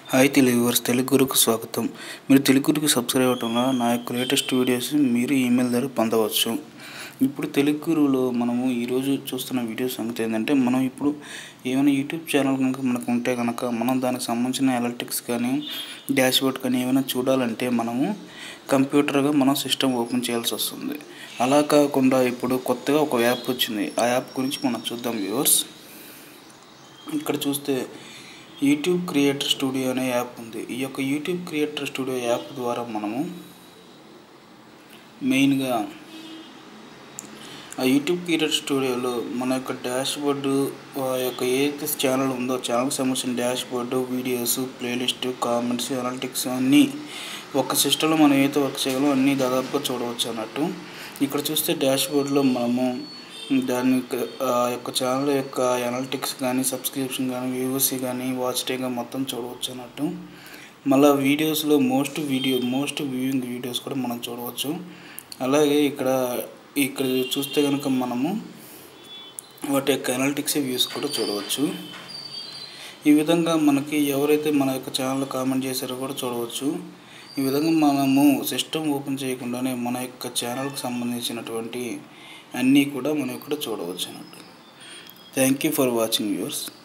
hi Telugu viewers Telugu గురుకు స్వాగతం మీరు తెలుగు గురుకు సబ్స్క్రైబ్ అవ్వటం వల్ల నా యొక్క లేటెస్ట్ వీడియోస్ మీరు ఈమెయిల్ ద్వారా పొందవచ్చు ఇప్పుడు తెలుగు గురువులో మనము ఈరోజు చూస్తున్న వీడియో సంగతి ఏంటంటే మనం ఇప్పుడు ఏమైనా యూట్యూబ్ ఛానల్ కనుక మనకు ఉంటే కనుక మనం దానికి సంబంధించిన ఎలక్ట్రిక్స్ కానీ డాష్ బోర్డ్ కానీ ఏమైనా చూడాలంటే మనము కంప్యూటర్గా మనం సిస్టమ్ ఓపెన్ చేయాల్సి వస్తుంది అలా కాకుండా ఇప్పుడు కొత్తగా ఒక యాప్ వచ్చింది ఆ యాప్ గురించి మనం చూద్దాం వ్యూవర్స్ ఇక్కడ చూస్తే యూట్యూబ్ క్రియేటర్ స్టూడియో అనే యాప్ ఉంది ఈ యొక్క యూట్యూబ్ క్రియేటర్ స్టూడియో యాప్ ద్వారా మనము మెయిన్గా ఆ యూట్యూబ్ క్రియేటర్ స్టూడియోలో మన యొక్క డాష్ బోర్డు ఆ యొక్క ఏదైతే ఛానల్ ఉందో ఛానల్కి సంబంధించిన dashboard videos playlist comments analytics అన్నీ ఒక సిస్టంలో మనం ఏదైతే వర్క్ చేయగలమో అన్నీ దాదాపుగా చూడవచ్చు అన్నట్టు ఇక్కడ చూస్తే డాష్ బోర్డులో మనము దాని యొక్క- ఆ యొక్క ఛానల్ యొక్క అనలిటిక్స్ కానీ సబ్స్క్రిప్షన్ కానీ వ్యూవర్స్ కానీ వాచ్ టైం కానీ మొత్తం చూడవచ్చు అన్నట్టు మళ్ళీ వీడియోస్లో most video most viewing videos కూడా మనం చూడవచ్చు అలాగే ఇక్కడ ఇక్కడ చూస్తే కనుక మనము వాటి యొక్క అనలిటిక్స్ వ్యూస్ కూడా చూడవచ్చు ఈ విధంగా మనకి ఎవరైతే మన యొక్క ఛానల్ కామెంట్ చేశారో కూడా చూడవచ్చు ఈ విధంగా మనము సిస్టమ్ ఓపెన్ చేయకుండానే మన యొక్క ఛానల్కి సంబంధించినటువంటి అన్నీ కూడా మనం ఇక్కడ చూడవచ్చు అన్నట్టు thank you for watching viewers